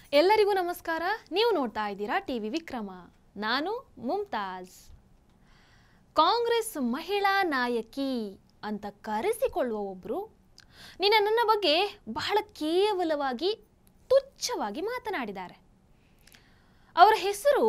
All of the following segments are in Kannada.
ಎಲ್ಲರಿಗೂ ನಮಸ್ಕಾರ ನೀವು ನೋಡ್ತಾ ಇದ್ದೀರಾ ಟಿ ವಿ ವಿಕ್ರಮ ನಾನು ಮುಮ್ತಾಜ್ ಕಾಂಗ್ರೆಸ್ ಮಹಿಳಾ ನಾಯಕಿ ಅಂತ ಕರೆಸಿಕೊಳ್ಳುವ ಒಬ್ಬರು ನಿನ್ನ ನನ್ನ ಬಗ್ಗೆ ಬಹಳ ಕೇವಲವಾಗಿ ತುಚ್ಛವಾಗಿ ಮಾತನಾಡಿದ್ದಾರೆ ಅವರ ಹೆಸರು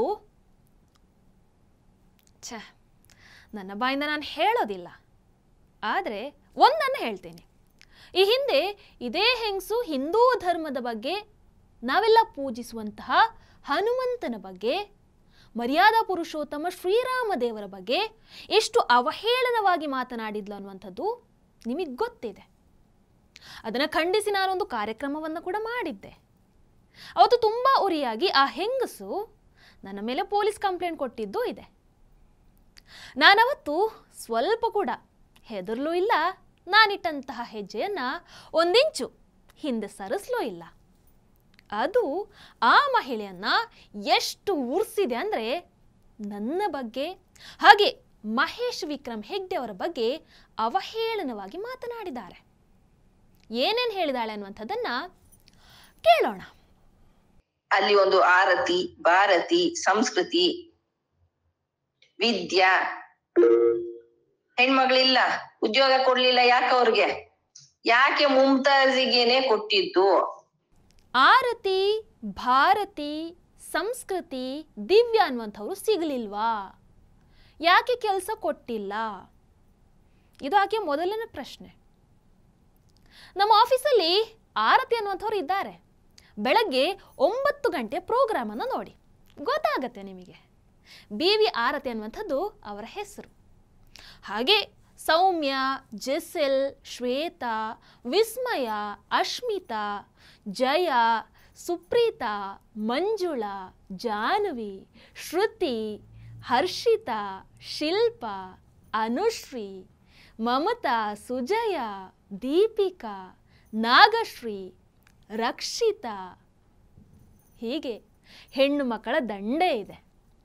ಛ ನನ್ನ ಬಾಯಿಂದ ನಾನು ಹೇಳೋದಿಲ್ಲ ಆದರೆ ಒಂದನ್ನು ಹೇಳ್ತೇನೆ ಈ ಹಿಂದೆ ಇದೇ ಹೆಂಗಸು ಹಿಂದೂ ಧರ್ಮದ ಬಗ್ಗೆ ನಾವೆಲ್ಲ ಪೂಜಿಸುವಂತಹ ಹನುಮಂತನ ಬಗ್ಗೆ ಮರ್ಯಾದಾ ಪುರುಷೋತ್ತಮ ಶ್ರೀರಾಮ ದೇವರ ಬಗ್ಗೆ ಎಷ್ಟು ಅವಹೇಳನವಾಗಿ ಮಾತನಾಡಿದ್ಲು ಅನ್ನುವಂಥದ್ದು ನಿಮಗೆ ಗೊತ್ತಿದೆ ಅದನ್ನು ಖಂಡಿಸಿ ನಾನೊಂದು ಕಾರ್ಯಕ್ರಮವನ್ನು ಕೂಡ ಮಾಡಿದ್ದೆ ಅವತ್ತು ತುಂಬ ಉರಿಯಾಗಿ ಆ ಹೆಂಗಸು ನನ್ನ ಮೇಲೆ ಪೊಲೀಸ್ ಕಂಪ್ಲೇಂಟ್ ಕೊಟ್ಟಿದ್ದು ಇದೆ ನಾನವತ್ತು ಸ್ವಲ್ಪ ಕೂಡ ಹೆದರ್ಲೂ ಇಲ್ಲ ನಾನಿಟ್ಟಂತಹ ಹೆಜ್ಜೆಯನ್ನು ಒಂದಿಂಚು ಹಿಂದೆ ಸರಿಸ್ಲೂ ಇಲ್ಲ ಅದು ಆ ಮಹಿಳೆಯನ್ನ ಎಷ್ಟು ಉರ್ಸಿದೆ ಅಂದರೆ ನನ್ನ ಬಗ್ಗೆ ಹಾಗೆ ಮಹೇಶ್ ವಿಕ್ರಮ್ ಹೆಗ್ಡೆ ಅವರ ಬಗ್ಗೆ ಅವಹೇಳನವಾಗಿ ಮಾತನಾಡಿದ್ದಾರೆ ಏನೇನು ಹೇಳಿದಾಳೆ ಅನ್ನುವಂಥದ್ದನ್ನ ಕೇಳೋಣ ಅಲ್ಲಿ ಒಂದು ಆರತಿ ಭಾರತಿ ಸಂಸ್ಕೃತಿ ವಿದ್ಯಾ ಹೆಣ್ಮಗಳಿಲ್ಲ ಉದ್ಯೋಗ ಕೊಡ್ಲಿಲ್ಲ ಯಾಕೆ ಅವ್ರಿಗೆ ಯಾಕೆ ಮುಮ್ತಾಜಿಗೇನೆ ಕೊಟ್ಟಿದ್ದು ಆರತಿ ಭಾರತಿ ಸಂಸ್ಕೃತಿ ದಿವ್ಯ ಅನ್ನುವಂಥವ್ರು ಸಿಗಲಿಲ್ವಾ ಯಾಕೆ ಕೆಲಸ ಕೊಟ್ಟಿಲ್ಲ ಇದು ಆಕೆ ಮೊದಲನೇ ಪ್ರಶ್ನೆ ನಮ್ಮ ಆಫೀಸಲ್ಲಿ ಆರತಿ ಅನ್ನುವಂಥವ್ರು ಇದ್ದಾರೆ ಬೆಳಗ್ಗೆ ಒಂಬತ್ತು ಗಂಟೆ ಪ್ರೋಗ್ರಾಮನ್ನು ನೋಡಿ ಗೊತ್ತಾಗತ್ತೆ ನಿಮಗೆ ಬಿ ವಿ ಆರತಿ ಅನ್ನುವಂಥದ್ದು ಅವರ ಹೆಸರು ಹಾಗೆ ಸೌಮ್ಯ ಜೆಸೆಲ್ ಶ್ವೇತಾ ವಿಸ್ಮಯ ಅಶ್ಮಿತಾ ಜಯ ಸುಪ್ರೀತಾ ಮಂಜುಳಾ ಜಾಹ್ನವಿ ಶ್ರುತಿ ಹರ್ಷಿತಾ ಶಿಲ್ಪ ಅನುಶ್ರೀ ಮಮತಾ ಸುಜಯ ದೀಪಿಕಾ ನಾಗಶ್ರೀ ರಕ್ಷಿತಾ ಹೀಗೆ ಹೆಣ್ಣು ಮಕ್ಕಳ ದಂಡೇ ಇದೆ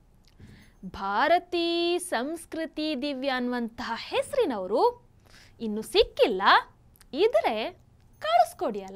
ಭಾರತಿ ಸಂಸ್ಕೃತಿ ದಿವ್ಯ ಅನ್ನುವಂತಹ ಹೆಸರಿನವರು ಇನ್ನು ಸಿಕ್ಕಿಲ್ಲ ಇದ್ರೆ ಕಳಿಸ್ಕೊಡಿ ಅಲ್ಲ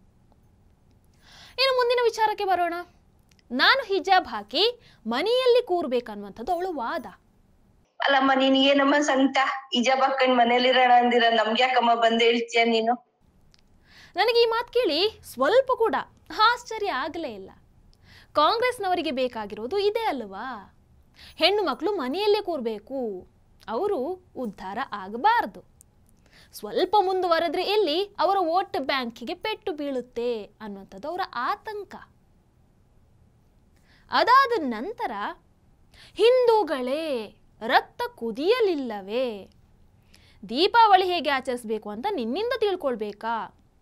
ಇನ್ನು ಮುಂದಿನ ವಿಚಾರಕ್ಕೆ ಬರೋಣ ನಾನು ಹಿಜಾಬ್ ಹಾಕಿ ಮನೆಯಲ್ಲಿ ಕೂರ್ಬೇಕನ್ನುವಂಥದ್ದು ಅವಳು ವಾದ ಅಲ್ಲಮ್ಮ ನೀನ್ ಏನಮ್ಮ ಸಂತ ಇಜಾಬ್ ಹಾಕೊಂಡ್ ಮನೇಲಿರೋಣ ಅಂದಿರ ನಮ್ಗೆ ಯಾಕಮ್ಮ ಬಂದ್ ಹೇಳ್ತೀಯ ನೀನು ನನಗೆ ಈ ಮಾತು ಕೇಳಿ ಸ್ವಲ್ಪ ಕೂಡ ಆಶ್ಚರ್ಯ ಆಗಲೇ ಇಲ್ಲ ಕಾಂಗ್ರೆಸ್ನವರಿಗೆ ಬೇಕಾಗಿರೋದು ಇದೇ ಅಲ್ವಾ ಹೆಣ್ಣು ಮಕ್ಕಳು ಮನೆಯಲ್ಲೇ ಕೂರಬೇಕು ಅವರು ಉದ್ಧಾರ ಆಗಬಾರದು ಸ್ವಲ್ಪ ಮುಂದುವರೆದ್ರೆ ಎಲ್ಲಿ ಅವರ ವೋಟ್ ಬ್ಯಾಂಕಿಗೆ ಪೆಟ್ಟು ಬೀಳುತ್ತೆ ಅನ್ನುವಂಥದ್ದು ಅವರ ಆತಂಕ ಅದಾದ ನಂತರ ಹಿಂದೂಗಳೇ ರಕ್ತ ಕುದಿಯಲಿಲ್ಲವೇ ದೀಪಾವಳಿ ಹೇಗೆ ಆಚರಿಸಬೇಕು ಅಂತ ನಿನ್ನಿಂದ ತಿಳ್ಕೊಳ್ಬೇಕಾ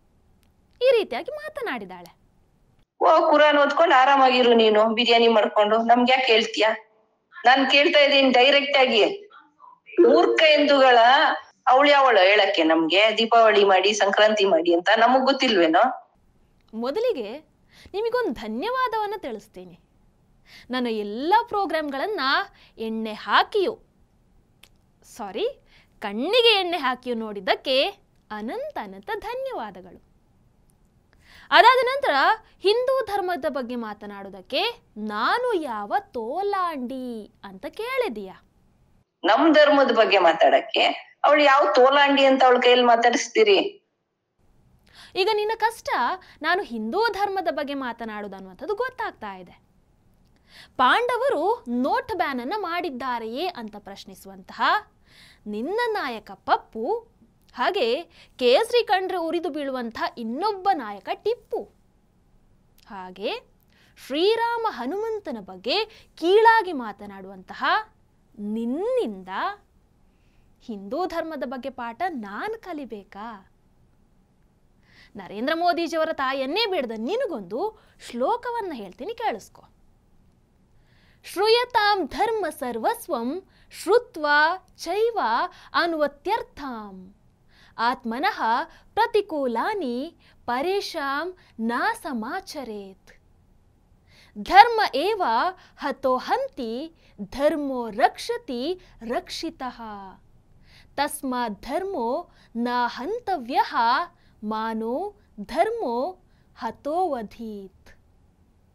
ಈ ರೀತಿಯಾಗಿ ಮಾತನಾಡಿದಾಳೆ ಓ ಕುರಾನ್ ಓದ್ಕೊಂಡು ಆರಾಮಾಗಿರು ನೀನು ಬಿರಿಯಾನಿ ಮಾಡ್ಕೊಂಡು ನಮ್ಗೆ ಯಾಕೆ ಹೇಳ್ತೀಯ ನಾನ್ ಕೇಳ್ತಾ ಇದ್ದೀನಿ ಡೈರೆಕ್ಟ್ ಆಗಿ ಮೂರ್ಖ ಹಿಂದೂಗಳ ಅವಳು ಯಾವಳು ಹೇಳಕ್ಕೆ ನಮ್ಗೆ ದೀಪಾವಳಿ ಮಾಡಿ ಸಂಕ್ರಾಂತಿ ಮಾಡಿ ಅಂತ ನಮಗ್ ಗೊತ್ತಿಲ್ವೇನೋ ಮೊದಲಿಗೆ ನಿಮಗೊಂದು ಧನ್ಯವಾದವನ್ನು ತಿಳಿಸ್ತೀನಿ ನಾನು ಎಲ್ಲ ಪ್ರೋಗ್ರಾಮ್ಗಳನ್ನು ಎಣ್ಣೆ ಹಾಕಿಯೋ ಸಾರಿ ಕಣ್ಣಿಗೆ ಎಣ್ಣೆ ಹಾಕಿಯೋ ನೋಡಿದ್ದಕ್ಕೆ ಅನಂತ ಅನಂತ ಧನ್ಯವಾದಗಳು ಅದಾದ ನಂತರ ಹಿಂದೂ ಧರ್ಮದ ಬಗ್ಗೆ ಮಾತನಾಡೋದಕ್ಕೆ ನಾನು ಯಾವ ತೋಲಾಂಡಿ ಅಂತ ಕೇಳಿದೀಯ ನಮ್ ಧರ್ಮದ ಬಗ್ಗೆ ಮಾತಾಡಕ್ಕೆ ಅವಳು ಯಾವ ತೋಲಾಂಡಿ ಅಂತ ಅವಳ ಕೈಯಲ್ಲಿ ಮಾತಾಡಿಸ್ತೀರಿ ಈಗ ನಿನ್ನ ಕಷ್ಟ ನಾನು ಹಿಂದೂ ಧರ್ಮದ ಬಗ್ಗೆ ಮಾತನಾಡೋದು ಅನ್ನುವಂಥದ್ದು ಗೊತ್ತಾಗ್ತಾ ಇದೆ ಪಾಂಡವರು ನೋಟ್ ಬ್ಯಾನ್ ಅನ್ನ ಮಾಡಿದ್ದಾರೆಯೇ ಅಂತ ಪ್ರಶ್ನಿಸುವಂತಹ ನಿನ್ನ ನಾಯಕ ಪಪ್ಪು ಹಾಗೆ ಕೇಸರಿ ಕಂಡ್ರೆ ಉರಿದು ಬೀಳುವಂತಹ ಇನ್ನೊಬ್ಬ ನಾಯಕ ಟಿಪ್ಪು ಹಾಗೆ ಶ್ರೀರಾಮ ಹನುಮಂತನ ಬಗ್ಗೆ ಕೀಳಾಗಿ ಮಾತನಾಡುವಂತಹ ನಿನ್ನಿಂದ ಹಿಂದೂ ಧರ್ಮದ ಬಗ್ಗೆ ಪಾಠ ನಾನು ಕಲಿಬೇಕಾ ನರೇಂದ್ರ ಮೋದಿಜಿಯವರ ತಾಯಿಯನ್ನೇ ಬಿಡದ ನಿನಗೊಂದು ಶ್ಲೋಕವನ್ನು ಹೇಳ್ತೀನಿ ಕೇಳಿಸ್ಕೊ ಶ್ರೂಯತಾಂ ಧರ್ಮ ಸರ್ವಸ್ವಂ ಶ್ರುತ್ವ ಚೈವ ಅನ್ವತ್ಯರ್ಥಾಂ ಆತ್ಮನಃ ಪ್ರತಿಕೂಲಾನಿ ಪರೇಶಾಂ ನ ಸಮಾಚರೇತ್ ಧರ್ಮ ಏವ ಹತೋ ಹಂತಿ ಧರ್ಮೋ ರಕ್ಷತಿ ರಕ್ಷಿತಃ ತಸ್ಮಾತ್ ಧರ್ಮೋ ನ ಹಂತವ್ಯ ಮಾನೋ ಧರ್ಮೋ ಹತೋವಧೀತ್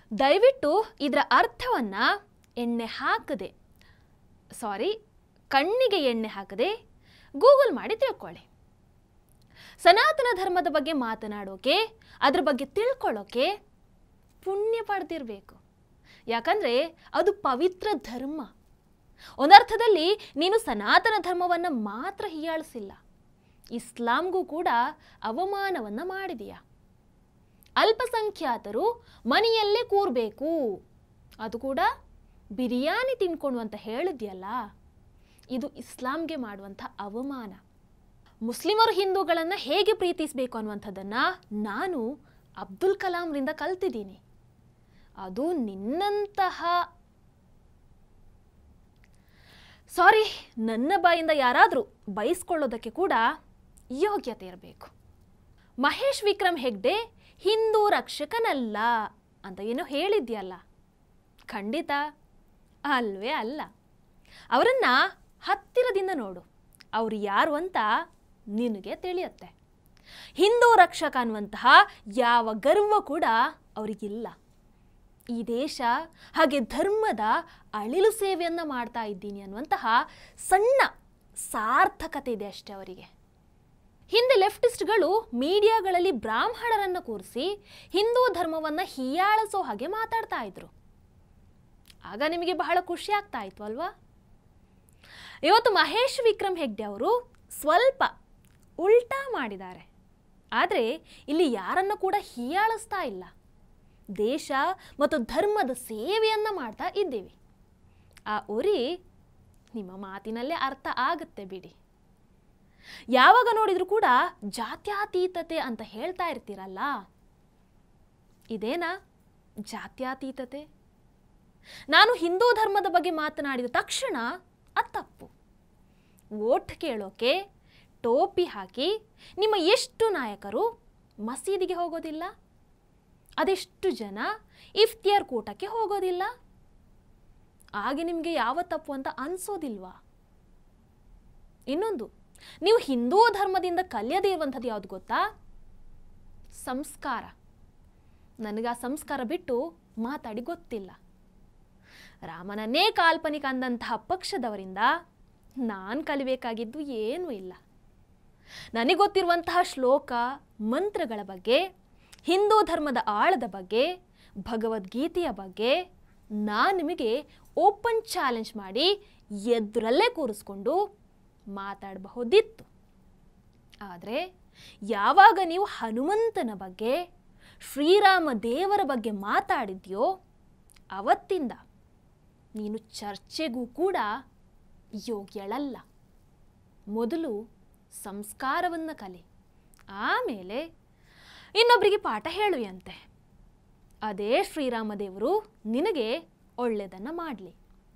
ದಯವಿಟ್ಟು ಇದರ ಅರ್ಥವನ್ನ ಎಣ್ಣೆ ಹಾಕದೆ ಸಾರಿ ಕಣ್ಣಿಗೆ ಎಣ್ಣೆ ಹಾಕದೆ ಗೂಗಲ್ ಮಾಡಿ ತಿಳ್ಕೊಳ್ಳಿ ಸನಾತನ ಧರ್ಮದ ಬಗ್ಗೆ ಮಾತನಾಡೋಕೆ ಅದ್ರ ಬಗ್ಗೆ ತಿಳ್ಕೊಳ್ಳೋಕೆ ಪುಣ್ಯ ಪಡೆದಿರಬೇಕು ಯಾಕಂದ್ರೆ ಅದು ಪವಿತ್ರ ಧರ್ಮ ಒಂದರ್ಥದಲ್ಲಿ ನೀನು ಸನಾತನ ಧರ್ಮವನ್ನು ಮಾತ್ರ ಹೀಯಾಳಿಸಿಲ್ಲ ಇಸ್ಲಾಂಗೂ ಕೂಡ ಅವಮಾನವನ್ನ ಮಾಡಿದೀಯ ಅಲ್ಪಸಂಖ್ಯಾತರು ಮನೆಯಲ್ಲೇ ಕೂರಬೇಕು ಅದು ಕೂಡ ಬಿರಿಯಾನಿ ತಿನ್ಕೊಂಡು ಅಂತ ಹೇಳಿದ್ಯಲ್ಲ ಇದು ಇಸ್ಲಾಂಗೆ ಮಾಡುವಂಥ ಅವಮಾನ ಮುಸ್ಲಿಮರು ಹಿಂದೂಗಳನ್ನು ಹೇಗೆ ಪ್ರೀತಿಸಬೇಕು ಅನ್ನುವಂಥದ್ದನ್ನು ನಾನು ಅಬ್ದುಲ್ ಕಲಾಂರಿಂದ ಕಲ್ತಿದ್ದೀನಿ ಅದು ನಿನ್ನಂತಹ ಸಾರಿ ನನ್ನ ಬಾಯಿಂದ ಯಾರಾದರೂ ಬಯಸ್ಕೊಳ್ಳೋದಕ್ಕೆ ಕೂಡ ಯೋಗ್ಯತೆ ಇರಬೇಕು ಮಹೇಶ್ ವಿಕ್ರಮ್ ಹೆಗ್ಡೆ ಹಿಂದೂ ರಕ್ಷಕನಲ್ಲ ಅಂತ ಏನೋ ಹೇಳಿದ್ಯಲ್ಲ ಖಂಡಿತ ಅಲ್ವೇ ಅಲ್ಲ ಅವರನ್ನ ಹತ್ತಿರದಿಂದ ನೋಡು ಅವರು ಯಾರು ಅಂತ ನಿನಗೆ ತಿಳಿಯುತ್ತೆ ಹಿಂದೂ ರಕ್ಷಕ ಅನ್ನುವಂತಹ ಯಾವ ಗರ್ವ ಕೂಡ ಅವರಿಗಿಲ್ಲ ಈ ದೇಶ ಹಾಗೆ ಧರ್ಮದ ಅಳಿಲು ಸೇವೆಯನ್ನ ಮಾಡ್ತಾ ಇದ್ದೀನಿ ಅನ್ನುವಂತಹ ಸಣ್ಣ ಸಾರ್ಥಕತೆ ಇದೆ ಅಷ್ಟೇ ಅವರಿಗೆ ಹಿಂದೆ ಲೆಫ್ಟಿಸ್ಟ್ಗಳು ಮೀಡಿಯಾಗಳಲ್ಲಿ ಬ್ರಾಹ್ಮಣರನ್ನು ಕೂರಿಸಿ ಹಿಂದೂ ಧರ್ಮವನ್ನು ಹೀಯಾಳಿಸೋ ಹಾಗೆ ಮಾತಾಡ್ತಾ ಇದ್ರು ಆಗ ನಿಮಗೆ ಬಹಳ ಖುಷಿ ಆಗ್ತಾ ಇತ್ತು ಅಲ್ವಾ ಇವತ್ತು ಮಹೇಶ್ ವಿಕ್ರಮ್ ಹೆಗ್ಡೆ ಅವರು ಸ್ವಲ್ಪ ಉಲ್ಟಾ ಮಾಡಿದ್ದಾರೆ ಆದರೆ ಇಲ್ಲಿ ಯಾರನ್ನು ಕೂಡ ಹೀಯಾಳಿಸ್ತಾ ಇಲ್ಲ ದೇಶ ಮತ್ತು ಧರ್ಮದ ಸೇವೆಯನ್ನ ಮಾಡ್ತಾ ಇದ್ದೀವಿ ಆ ಉರಿ ನಿಮ್ಮ ಮಾತಿನಲ್ಲೇ ಅರ್ಥ ಆಗುತ್ತೆ ಬಿಡಿ ಯಾವಾಗ ನೋಡಿದ್ರು ಕೂಡ ಜಾತ್ಯಾತೀತತೆ ಅಂತ ಹೇಳ್ತಾ ಇರ್ತೀರಲ್ಲ ಇದೇನಾ ಜಾತ್ಯಾತೀತತೆ ನಾನು ಹಿಂದೂ ಧರ್ಮದ ಬಗ್ಗೆ ಮಾತನಾಡಿದ ತಕ್ಷಣ ಅದು ತಪ್ಪು ಓಟ್ ಕೇಳೋಕೆ ಟೋಪಿ ಹಾಕಿ ನಿಮ್ಮ ಎಷ್ಟು ನಾಯಕರು ಮಸೀದಿಗೆ ಹೋಗೋದಿಲ್ಲ ಅದೆಷ್ಟು ಜನ ಇಫ್ತಿಯಾರ್ ಕೂಟಕ್ಕೆ ಹೋಗೋದಿಲ್ಲ ಆಗ ನಿಮಗೆ ಯಾವ ತಪ್ಪು ಅಂತ ಅನ್ಸೋದಿಲ್ವಾ ಇನ್ನೊಂದು ನೀವು ಹಿಂದೂ ಧರ್ಮದಿಂದ ಕಲಿಯದೇ ಇರುವಂಥದ್ದು ಯಾವುದು ಗೊತ್ತಾ ಸಂಸ್ಕಾರ ನನಗೆ ಆ ಸಂಸ್ಕಾರ ಬಿಟ್ಟು ಮಾತಾಡಿ ಗೊತ್ತಿಲ್ಲ ರಾಮನನ್ನೇ ಕಾಲ್ಪನಿಕ ಅಂದಂತಹ ಪಕ್ಷದವರಿಂದ ನಾನು ಕಲಿಬೇಕಾಗಿದ್ದು ಏನೂ ಇಲ್ಲ ನನಗೆ ಗೊತ್ತಿರುವಂತಹ ಶ್ಲೋಕ ಮಂತ್ರಗಳ ಬಗ್ಗೆ ಹಿಂದೂ ಧರ್ಮದ ಆಳದ ಬಗ್ಗೆ ಭಗವದ್ಗೀತೆಯ ಬಗ್ಗೆ ನಾನು ನಿಮಗೆ ಓಪನ್ ಚಾಲೆಂಜ್ ಮಾಡಿ ಎದುರಲ್ಲೇ ಕೂರಿಸ್ಕೊಂಡು ಮಾತಾಡಬಹುದಿತ್ತು ಆದರೆ ಯಾವಾಗ ನೀವು ಹನುಮಂತನ ಬಗ್ಗೆ ಶ್ರೀರಾಮ ದೇವರ ಬಗ್ಗೆ ಮಾತಾಡಿದ್ಯೋ ಅವತ್ತಿಂದ ನೀನು ಚರ್ಚೆಗೂ ಕೂಡ ಯೋಗ್ಯಳಲ್ಲ ಮೊದಲು ಸಂಸ್ಕಾರವನ್ನು ಕಲಿ ಆಮೇಲೆ ಇನ್ನೊಬ್ಬರಿಗೆ ಪಾಠ ಹೇಳುವಂತೆ ಅದೇ ಶ್ರೀರಾಮದೇವರು ನಿನಗೆ ಒಳ್ಳೆಯದನ್ನು ಮಾಡಲಿ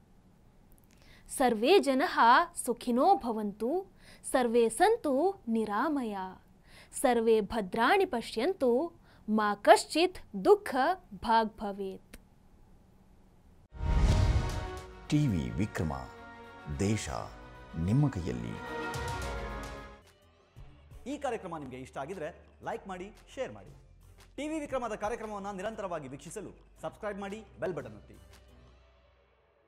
ಸರ್ವೇ ಜನ ಸುಖಿನೋ ಭವಂತು ಸರ್ವೇ ಸಂತು ನಿರಾಮಯ ಸರ್ವೇ ಭದ್ರಾಣಿ ಪಶ್ಯಂತು ಮಾ ಕಶ್ಚಿತ್ ದುಃಖ ಭಾಗ್ ಭವೇತ್ ಟಿವಿ ವಿಕ್ರಮ ದೇಶ ನಿಮ್ಮ ಕೈಯಲ್ಲಿ ಈ ಕಾರ್ಯಕ್ರಮ ನಿಮಗೆ ಇಷ್ಟ ಆಗಿದ್ರೆ ಲೈಕ್ ಮಾಡಿ ಶೇರ್ ಮಾಡಿ ಟಿವಿ ವಿಕ್ರಮದ ಕಾರ್ಯಕ್ರಮವನ್ನು ನಿರಂತರವಾಗಿ ವೀಕ್ಷಿಸಲು ಸಬ್ಸ್ಕ್ರೈಬ್ ಮಾಡಿ ಬೆಲ್ ಬಟನ್ ಒತ್ತಿ